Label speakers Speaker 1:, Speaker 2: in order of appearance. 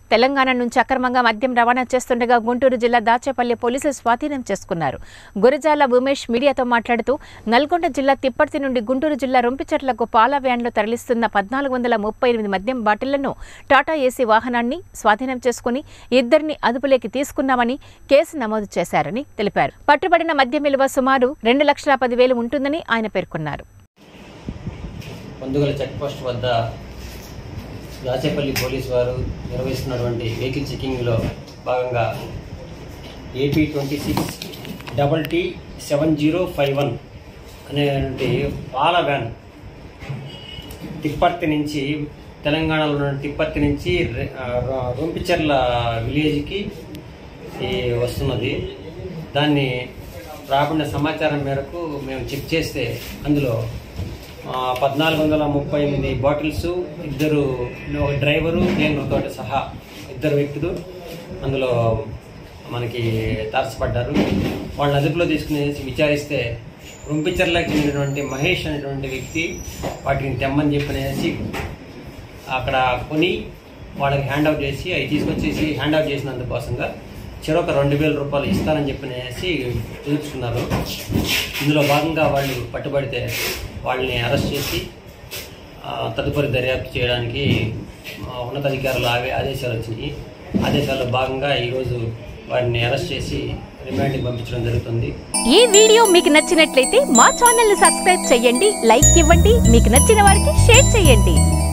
Speaker 1: తెలంగాణ నుంచి అక్రమంగా మద్యం రవాణా చేస్తుండగా గుంటూరు జిల్లా దాచేపల్లి పోలీసులు స్వాధీనం చేసుకున్నారు గురజాల ఉమేష్ మీడియాతో మాట్లాడుతూ నల్గొండ జిల్లా తిప్పర్తి నుండి గుంటూరు జిల్లా రొంపిచెట్లకు పాల వ్యాన్లో తరలిస్తున్న పద్నాలుగు వందల ముప్పై ఎనిమిది మద్యం బాటిళ్లను టాటా ఏసీ వాహనాన్ని స్వాధీనం చేసుకుని ఇద్దరిని అదుపులోకి తీసుకున్నామని కేసు నమోదు చేశారని తెలిపారు పట్టుబడిన మద్యం విలువ సుమారు రెండు లక్షల పదివేలు ఉంటుందని ఆయన పేర్కొన్నారు
Speaker 2: పందుగల చెక్ పోస్ట్ వద్ద దాచేపల్లి పోలీస్ వారు నిర్వహిస్తున్నటువంటి వెహికల్ చెకింగ్లో భాగంగా AP twenty six double T seven zero five one అనేటువంటి పాల వ్యాన్ తిప్పర్తి నుంచి తెలంగాణలో ఉన్న తిప్పర్తి నుంచి రె- ఆ, రొ- రొంపిచెర్ల విలేజ్కి ఈ వస్తున్నది దాన్ని రాబడిన సమాచారం మేరకు మేము చెక్ చేస్తే అందులో ఆ, పద్నాలుగు వందల ముప్పై ఎనిమిది బాటిల్స్ ఇద్దరు ఒక డ్రైవరు క్లీనర్ తోటి సహా ఇద్దరు వ్యక్తులు అందులో మనకి తారసపడ్డారు వాళ్ళని అదుపులో తీసుకుని విచారిస్తే రుంపిచర్లకు చెందినటువంటి మహేష్ అనేటువంటి వ్యక్తి వాటిని తెమ్మని చెప్పనేసి అక్కడ కొని వాళ్ళకి హ్యాండ్ అవుట్ చేసి అవి తీసుకొచ్చేసి హ్యాండ్ అవుట్ చేసినందుకోసంగా చెరొక రెండు వేల రూపాయలు ఇస్తానని చెప్పనేసి పిలుచుకున్నారు ఇందులో భాగంగా వాళ్ళు పట్టుబడితే వాళ్ళని అరెస్ట్ చేసి ఆ, తదుపరి దర్యాప్తు చేయడానికి ఆ, ఉన్నతాధికారులు ఆవే ఆదేశాలు వచ్చినాయి ఆదేశాల్లో భాగంగా ఈరోజు వారిని అరెస్ట్ చేసి రిమాండ్కి పంపించడం జరుగుతుంది
Speaker 1: ఈ వీడియో మీకు నచ్చినట్లయితే మా ఛానల్ ని సబ్స్క్రైబ్ చేయండి లైక్ ఇవ్వండి మీకు నచ్చిన వారికి షేర్ చేయండి